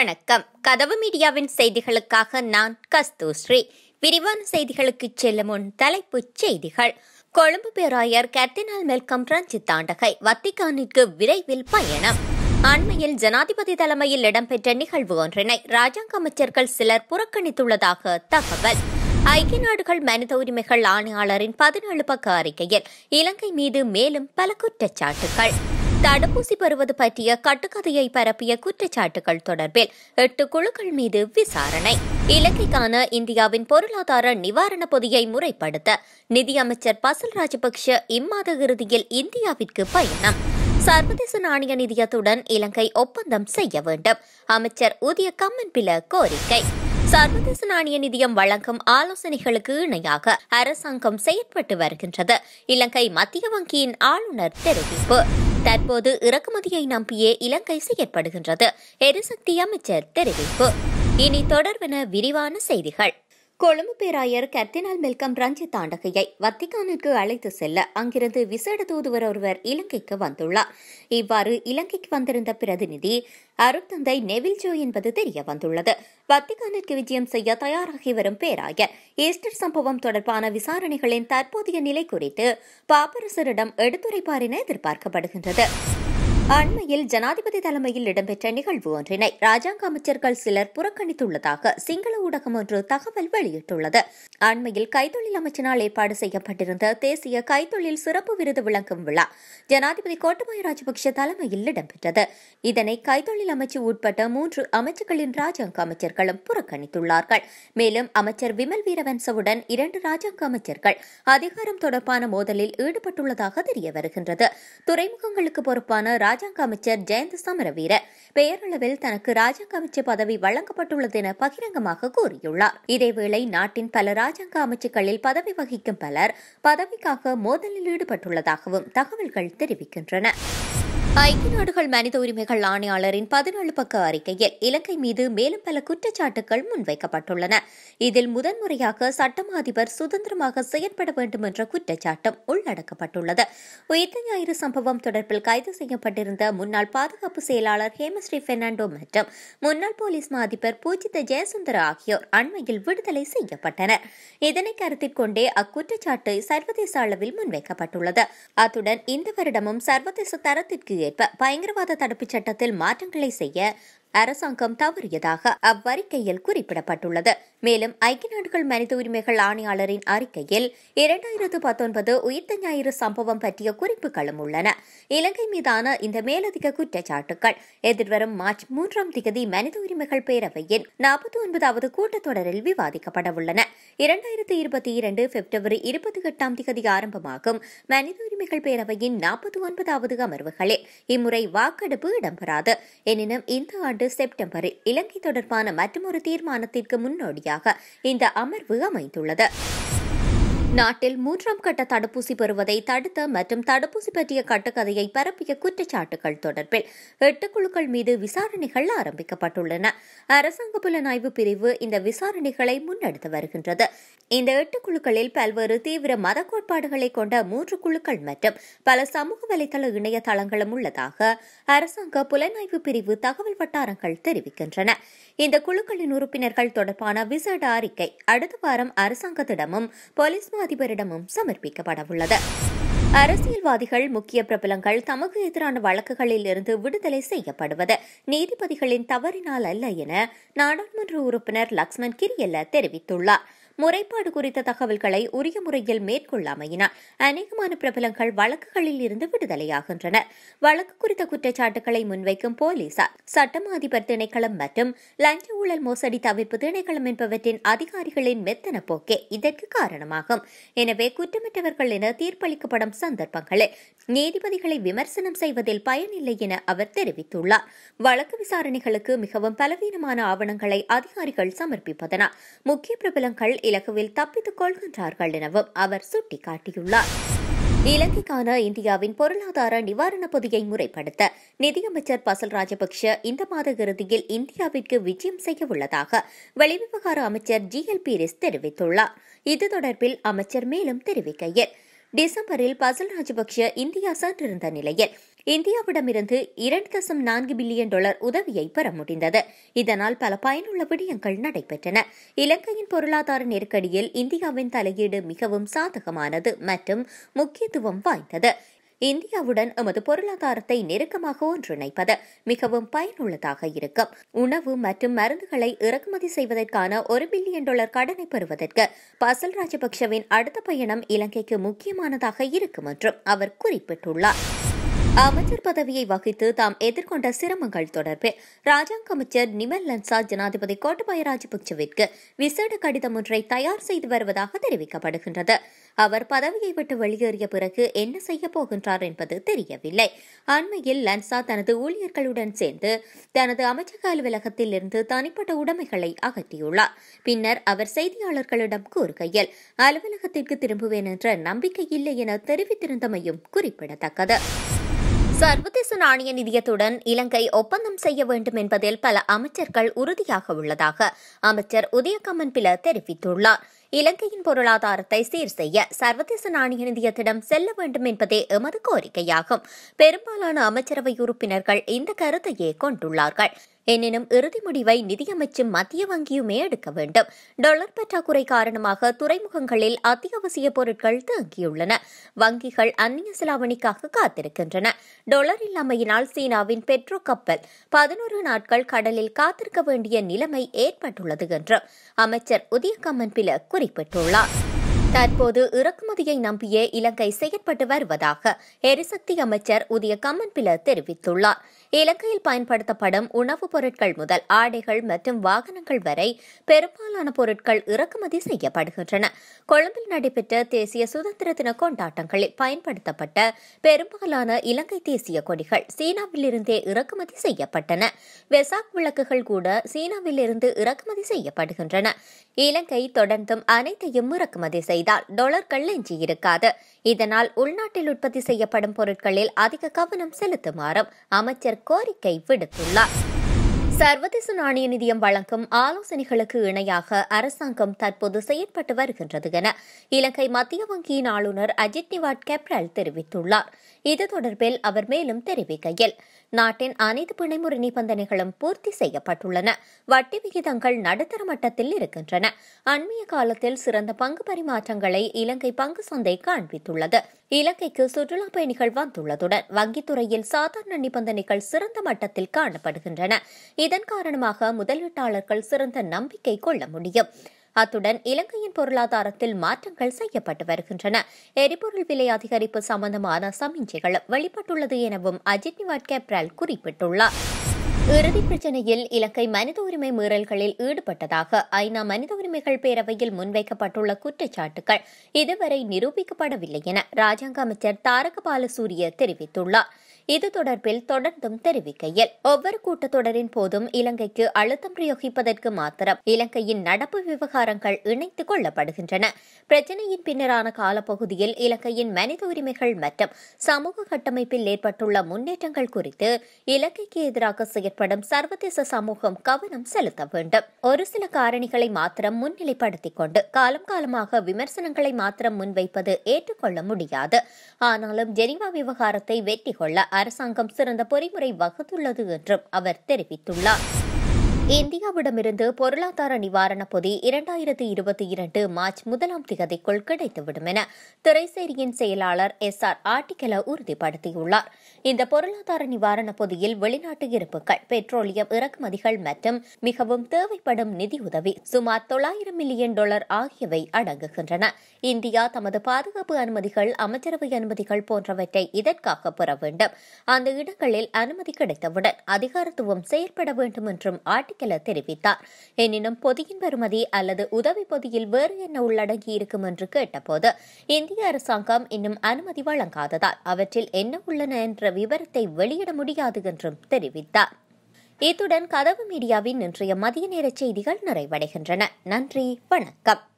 வணக்கம் கதவு மீடியாவின் செய்திகளுக்காக நான் கஸ்தூஸ்ரீ விரிவான செய்திகளுக்கு செல்லும் முன் தலைப்புச் செய்திகள் கொழும்பு பேராயர் கர்தினால் மெல்கம் ரஞ்சித் தாண்டகை வத்திகானிற்கு விரைவில் பயணம் அண்மையில் ஜனாதிபதி தலைமையில் இடம்பெற்ற நிகழ்வு ஒன்றினை ராஜாங்க அமைச்சர்கள் சிலர் புறக்கணித்துள்ளதாக தகவல் ஐக்கிய நாடுகள் மனித உரிமைகள் ஆணையாளரின் பதினேழு பக்க அறிக்கையில் இலங்கை மீது மேலும் பல குற்றச்சாட்டுகள் தடுப்பூசி பெறுவது பற்றிய கட்டுக்கதையை பரப்பிய குற்றச்சாட்டுகள் தொடர்பில் எட்டு குழுக்கள் மீது விசாரணை இலங்கைக்கான இந்தியாவின் பொருளாதார நிவாரண பொதியை முறைப்படுத்த நிதியமைச்சர் பசல் ராஜபக்ஷ இம்மாத இறுதியில் இந்தியாவிற்கு பயணம் சர்வதேச நாணய நிதியத்துடன் இலங்கை ஒப்பந்தம் செய்ய வேண்டும் அமைச்சர் உதய கம்மன்பில கோரிக்கை சர்வதேச நாணய நிதியம் வழங்கும் ஆலோசனைகளுக்கு இணையாக அரசாங்கம் செயற்பட்டு வருகின்றது இலங்கை மத்திய வங்கியின் ஆளுநர் தெரிவிப்பு தற்போது இறக்குமதியை நம்பியே இலங்கை செயற்படுகின்றது எரிசக்தி அமைச்சர் தெரிவிப்பு இனி தொடர்வென விரிவான செய்திகள் கொழும்பு பேராயர் கர்தினால் மெல்கம் ரஞ்சித் தாண்டகையை வத்திகானிற்கு அழைத்து செல்ல அங்கிருந்து விசேட தூதுவர் ஒருவர் இலங்கைக்கு வந்துள்ளார் இவ்வாறு இலங்கைக்கு வந்திருந்த பிரதிநிதி அருட்தந்தை நெவில் ஜோ என்பது தெரிய வந்துள்ளது வத்திகானிற்கு விஜயம் செய்ய தயாராகி வரும் பேராயர் ஈஸ்டர் சம்பவம் தொடர்பான விசாரணைகளின் தற்போதைய நிலை குறித்து பாப்பரசரிடம் எடுத்துரைப்பார் என எதிர்பார்க்கப்படுகின்றது அண்மையில் ஜனாதிபதி தலைமையில் இடம்பெற்ற நிகழ்வு ஒன்றினை ராஜாங்க அமைச்சர்கள் சிலர் புறக்கணித்துள்ளதாக சிங்கள ஊடகம் ஒன்று தகவல் வெளியிட்டுள்ளது அண்மையில் கைத்தொழில் அமைச்சினால் ஏற்பாடு செய்யப்பட்டிருந்த தேசிய கைத்தொழில் சிறப்பு விருது வழங்கும் விழா ஜனாதிபதி கோட்டபாய ராஜபக்ஷ தலைமையில் இடம்பெற்றது இதனை கைத்தொழில் அமைச்சு உட்பட்ட மூன்று அமைச்சுகளின் ராஜாங்க அமைச்சர்களும் புறக்கணித்துள்ளார்கள் மேலும் அமைச்சர் விமல் வீரவன்சவுடன் இரண்டு ராஜாங்க அமைச்சர்கள் அதிகாரம் தொடர்பான மோதலில் ஈடுபட்டுள்ளதாக தெரிய வருகின்றது துறைமுகங்களுக்கு பொறுப்பான ராஜாங்க அமைச்சர் ஜெயந்த சமரவீர பெயரளவில் தனக்கு ராஜாங்க அமைச்சர் பதவி வழங்கப்பட்டுள்ளது என பகிரங்கமாக கூறியுள்ளார் இதேவேளை நாட்டின் பல ராஜாங்க அமைச்சுகளில் பதவி வகிக்கும் பலர் பதவிக்காக மோதலில் ஈடுபட்டுள்ளதாகவும் தகவல்கள் தெரிவிக்கின்றன ஐக்கிய நாடுகள் மனித உரிமைகள் ஆணையாளரின் பதினேழு பக்க அறிக்கையில் இலங்கை மீது மேலும் பல குற்றச்சாட்டுகள் முன்வைக்கப்பட்டுள்ளன இதில் முதன்முறையாக சட்டம் அதிபர் சுதந்திரமாக செயற்பட வேண்டும் என்ற குற்றச்சாட்டும் உள்ளடக்கப்பட்டுள்ளது உயிர்த்த ஞாயிறு சம்பவம் தொடர்பில் கைது செய்யப்பட்டிருந்த முன்னாள் பாதுகாப்பு செயலாளர் ஹேமஸ்ரீ பெர்னாண்டோ மற்றும் முன்னாள் போலீஸ் மா அதிபர் பூஜித ஜெயசுந்தர ஆகியோர் அண்மையில் விடுதலை செய்யப்பட்டனர் இதனை கருத்தில் கொண்டே அக்குற்றச்சாட்டு சர்வதேச அளவில் முன்வைக்கப்பட்டுள்ளது அத்துடன் இந்த வருடமும் சர்வதேச தரத்திற்கு ஏற்ப பயங்கரவாத தடுப்புச் சட்டத்தில் மாற்றங்களை செய்ய அரசாங்கம் தவறியதாக அவ்வறிக்கையில் குறிப்பிடப்பட்டுள்ளது மேலும் ஐக்கிய நாடுகள் மனித உரிமைகள் ஆணையாளரின் அறிக்கையில் இரண்டாயிரத்து பத்தொன்பது உயிர்த்த ஞாயிறு சம்பவம் பற்றிய குறிப்புகளும் உள்ளன இலங்கை மீதான இந்த மேலதிக குற்றச்சாட்டுகள் எதிர்வரும் மார்ச் மூன்றாம் திகதி மனித உரிமைகள் பேரவையின் நாற்பத்தி ஒன்பதாவது கூட்டத்தொடரில் விவாதிக்கப்பட உள்ளன இரண்டாயிரத்து இருபத்தி இரண்டு பிப்ரவரி இருபத்தி எட்டாம் திகதி ஆரம்பமாகும் மனித உரிமைகள் பேரவையின் நாற்பத்தி ஒன்பதாவது அமர்வுகளில் இம்முறை வாக்கெடுப்பு இடம்பெறாது எனினும் இந்த ஆண்டு செப்டம்பரில் இலங்கை தொடர்பான மற்றொரு தீர்மானத்திற்கு முன்னோடியாக இந்த அமர்வு அமைந்துள்ளது நாட்டில் மூன்றாம் கட்ட தடுப்பூசி பெறுவதை தடுத்த மற்றும் தடுப்பூசி பற்றிய கட்டுக்கதையை பரப்பிய குற்றச்சாட்டுகள் தொடர்பில் எட்டு குழுக்கள் மீது விசாரணைகள் ஆரம்பிக்கப்பட்டுள்ளன அரசாங்க புலனாய்வு பிரிவு இந்த விசாரணைகளை முன்னெடுத்து வருகின்றது இந்த எட்டு குழுக்களில் பல்வேறு தீவிர மத கோட்பாடுகளை கொண்ட மூன்று குழுக்கள் மற்றும் பல சமூக வலைதள இணையதளங்களும் உள்ளதாக அரசாங்க புலனாய்வு பிரிவு தகவல் வட்டாரங்கள் தெரிவிக்கின்றன இந்த குழுக்களின் உறுப்பினர்கள் தொடர்பான விசேட அறிக்கை அடுத்த வாரம் அரசாங்கத்திடமும் போலீஸ் அதிபரிடமும் சமர்ப்பிக்கப்படவுள்ளது அரசியல்வாதிகள் முக்கிய பிரபலங்கள் தமக்கு எதிரான வழக்குகளில் இருந்து விடுதலை செய்யப்படுவது நீதிபதிகளின் தவறினால் அல்ல என நாடாளுமன்ற உறுப்பினர் லக்ஷ்மண் கிரியல்ல தெரிவித்துள்ளார் முறைப்பாடு குறித்த தகவல்களை உரிய முறையில் மேற்கொள்ளாமையினால் அநேகமான பிரபலங்கள் வழக்குகளில் இருந்து விடுதலையாகின்றனர் வழக்கு குறித்த குற்றச்சாட்டுகளை முன்வைக்கும் போலீசார் சட்டம் அதிபர் திணைக்களம் மற்றும் லஞ்ச ஊழல் மோசடி தவிர்ப்பு திணைக்களம் என்பவற்றின் அதிகாரிகளின் மெத்தன போக்கே இதற்கு காரணமாகும் எனவே குற்றமற்றவர்கள் என தீர்ப்பளிக்கப்படும் சந்தர்ப்பங்களில் நீதிபதிகளை விமர்சனம் செய்வதில் பயனில்லை என அவர் தெரிவித்துள்ளார் வழக்கு விசாரணைகளுக்கு மிகவும் பலவீனமான ஆவணங்களை அதிகாரிகள் சமர்ப்பிப்பதனால் முக்கிய பிரபலங்கள் இலகுவில் தப்பித்துக் கொள்கின்றார்கள் எனவும் அவர் சுட்டிக்காட்டியுள்ளார் இலங்கைக்கான இந்தியாவின் பொருளாதார நிவாரண பொதியை முறைப்படுத்த நிதியமைச்சர் பசல் ராஜபக்ஷ இந்த மாத இறுதியில் இந்தியாவிற்கு விஜயம் செய்ய உள்ளதாக வெளிவிவகார அமைச்சர் ஜி எல் பீரிஸ் தெரிவித்துள்ளார் இது தொடர்பில் அமைச்சர் மேலும் தெரிவிக்கையில் டிசம்பரில் பசல் ராஜபக்ஷ இந்தியா சென்றிருந்த நிலையில் இந்தியாவிடமிருந்து இரண்டு தசம் நான்கு பில்லியன் டாலர் உதவியை பெற முடிந்தது இதனால் பல பயனுள்ள விடயங்கள் நடைபெற்றன இலங்கையின் பொருளாதார நெருக்கடியில் இந்தியாவின் தலையீடு மிகவும் சாதகமானது மற்றும் முக்கியத்துவம் வாய்ந்தது இந்தியாவுடன் எமது பொருளாதாரத்தை நெருக்கமாக ஒன்றிணைப்பது மிகவும் பயனுள்ளதாக இருக்கும் உணவு மற்றும் மருந்துகளை இறக்குமதி செய்வதற்கான ஒரு பில்லியன் டாலர் கடனை பெறுவதற்கு பசல் ராஜபக்சவின் அடுத்த பயணம் இலங்கைக்கு முக்கியமானதாக இருக்கும் என்றும் அவர் குறிப்பிட்டுள்ளார் அமைச்சர் பதவியை வகித்து தாம் எதிர்கொண்ட சிரமங்கள் தொடர்பில் ராஜாங்க அமைச்சர் நிமல் லன்சா ஜனாதிபதி கோட்டபாய ராஜபக்சவிற்கு விசேட கடிதம் ஒன்றை தயார் செய்து வருவதாக தெரிவிக்கப்படுகின்றது அவர் பதவியை விட்டு வெளியேறிய பிறகு என்ன செய்ய போகின்றார் என்பது தெரியவில்லை அண்மையில் லன்சா தனது ஊழியர்களுடன் சேர்ந்து தனது அமைச்சக அலுவலகத்தில் இருந்து தனிப்பட்ட உடைமைகளை அகற்றியுள்ளார் பின்னர் அவர் செய்தியாளர்களிடம் கூறுகையில் அலுவலகத்திற்கு திரும்புவேன் என்ற நம்பிக்கை இல்லை என தெரிவித்திருந்தமையும் குறிப்பிடத்தக்கது சர்வதேச நாணய நிதியத்துடன் இலங்கை ஒப்பந்தம் செய்ய வேண்டும் என்பதில் பல அமைச்சர்கள் உறுதியாக உள்ளதாக அமைச்சர் உதயகமன் பில தெரிவித்துள்ளார் இலங்கையின் பொருளாதாரத்தை சீர் செய்ய சர்வதேச நாணய நிதியத்திடம் செல்ல வேண்டும் என்பதே எமது கோரிக்கையாகும் பெரும்பாலான அமைச்சரவை உறுப்பினர்கள் இந்த கருத்தையே கொண்டுள்ளார்கள் எனினும் இறுதி முடிவை நிதியமைச்சும் மத்திய வங்கியுமே எடுக்க வேண்டும் டாலர் பற்றாக்குறை காரணமாக துறைமுகங்களில் அத்தியாவசிய பொருட்கள் தேங்கியுள்ளன வங்கிகள் அந்நிய செலாவணிக்காக காத்திருக்கின்றன டாலர் இல்லாமையினால் சீனாவின் பெட்ரோ கப்பல் பதினோரு நாட்கள் கடலில் காத்திருக்க வேண்டிய நிலைமை ஏற்பட்டுள்ளது என்று அமைச்சர் உதயகம்மன் பில குறிப்பிட்டுள்ளார் தற்போது இறக்குமதியை நம்பியே இலங்கை செயற்பட்டு வருவதாக எரிசக்தி அமைச்சர் உதய கம்மன்பில தெரிவித்துள்ளார் இலங்கையில் பயன்படுத்தப்படும் உணவுப் பொருட்கள் முதல் ஆடைகள் மற்றும் வாகனங்கள் வரை பெரும்பாலான பொருட்கள் இறக்குமதி செய்யப்படுகின்றன கொழும்பில் நடைபெற்ற தேசிய சுதந்திர தின கொண்டாட்டங்களில் பயன்படுத்தப்பட்ட பெரும்பாலான இலங்கை தேசிய கொடிகள் சீனாவிலிருந்தே இறக்குமதி செய்யப்பட்டன வெசாக் விளக்குகள் கூட சீனாவிலிருந்து இறக்குமதி செய்யப்படுகின்றன இலங்கை தொடர்ந்தும் அனைத்தையும் இறக்குமதி செய்தால் டாலர்கள் எஞ்சியிருக்காது இதனால் உள்நாட்டில் உற்பத்தி செய்யப்படும் பொருட்களில் அதிக கவனம் செலுத்துமாறும் அமைச்சர் கோரிக்கை விடுத்துள்ளார் சர்வதேச நாணய நிதியம் வழங்கும் ஆலோசனைகளுக்கு இணையாக அரசாங்கம் தற்போது செயற்பட்டு வருகின்றது என இலங்கை மத்திய வங்கியின் ஆளுநர் அஜித் நிவாட் கெப்ரல் தெரிவித்துள்ளார் இது தொடர்பில் அவர் மேலும் தெரிவிக்கையில் நாட்டின் அனைத்து பிணைமுறை நிபந்தனைகளும் பூர்த்தி செய்யப்பட்டுள்ளன வட்டி விகிதங்கள் நடுத்தர மட்டத்தில் இருக்கின்றன அண்மைய காலத்தில் சிறந்த பங்கு பரிமாற்றங்களை இலங்கை பங்கு சந்தை காண்பித்துள்ளது இலங்கைக்கு சுற்றுலா பயணிகள் வந்துள்ளதுடன் வங்கித்துறையில் சாதாரண நிபந்தனைகள் சிறந்த மட்டத்தில் காணப்படுகின்றன இதன் காரணமாக முதலீட்டாளர்கள் சிறந்த நம்பிக்கை கொள்ள முடியும் அத்துடன் இலங்கையின் பொருளாதாரத்தில் மாற்றங்கள் செய்யப்பட்டு வருகின்றன எரிபொருள் விலை அதிகரிப்பு சம்பந்தமான சமிஞ்சைகள் வெளிப்பட்டுள்ளது எனவும் அஜித் நிவாட் கேப்ரால் குறிப்பிட்டுள்ளார் இறுதி பிரச்சினையில் இலங்கை மனித உரிமை மீறல்களில் ஈடுபட்டதாக ஐநா மனித உரிமைகள் பேரவையில் முன்வைக்கப்பட்டுள்ள குற்றச்சாட்டுகள் இதுவரை நிரூபிக்கப்படவில்லை என ராஜாங்க அமைச்சர் தாரக பாலசூரிய தெரிவித்துள்ளார் இது தொடர்பில் தொடர்ந்தும் தெரிவிக்கையில் ஒவ்வொரு கூட்டத்தொடரின் போதும் இலங்கைக்கு அழுத்தம் பிரயோகிப்பதற்கு மாத்திரம் இலங்கையின் நடப்பு விவகாரங்கள் இணைத்துக் கொள்ளப்படுகின்றன பிரச்சினையின் பின்னரான காலப்பகுதியில் இலங்கையின் மனித உரிமைகள் மற்றும் சமூக கட்டமைப்பில் ஏற்பட்டுள்ள முன்னேற்றங்கள் குறித்து இலங்கைக்கு எதிராக செயற்படும் சர்வதேச சமூகம் கவனம் செலுத்த வேண்டும் ஒரு சில காரணிகளை மாத்திரம் முன்னிலைப்படுத்திக் கொண்டு காலம் காலமாக விமர்சனங்களை மாத்திரம் முன்வைப்பது ஏற்றுக்கொள்ள முடியாது ஆனாலும் ஜெனீவா விவகாரத்தை வெற்றி கொள்ள அரசாங்கம் சிறந்த பொறிமுறை வகுத்துள்ளது என்றும் அவர் தெரிவித்துள்ளார் இந்தியாவிடமிருந்து பொருளாதார நிவாரணப் பொதி இரண்டாயிரத்தி இருபத்தி இரண்டு மார்ச் முதலாம் திகதிக்குள் கிடைத்துவிடும் என திரைசேரியின் செயலாளர் எஸ் ஆர் ஆட்டிக்கல உறுதிப்படுத்தியுள்ளார் இந்த பொருளாதார நிவாரணப் பொதியில் வெளிநாட்டு இருப்புகள் பெட்ரோலியம் இறக்குமதிகள் மற்றும் மிகவும் தேவைப்படும் நிதியுதவி சுமார் தொள்ளாயிரம் மில்லியன் டாலர் ஆகியவை அடங்குகின்றன இந்தியா தமது பாதுகாப்பு அனுமதிகள் அமைச்சரவை அனுமதிகள் போன்றவற்றை இதற்காக பெற வேண்டும் அந்த இடங்களில் அனுமதி கிடைத்தவுடன் அதிகாரத்துவம் செயல்பட வேண்டும் என்றும் ஆட்டிக்கல தெரிவித்தார் எனினும் பொதியின் பெறுமதி அல்லது உதவி பொதியில் வேறு என்ன உள்ளடங்கி இருக்கும் என்று கேட்டபோது இந்திய அரசாங்கம் இன்னும் அனுமதி வழங்காததால் அவற்றில் என்ன உள்ளன என்ற விவரத்தை வெளியிட முடியாது என்றும் தெரிவித்தார் இத்துடன் கதவு மீடியாவின் இன்றைய மதிய நேர செய்திகள் நிறைவடைகின்றன நன்றி வணக்கம்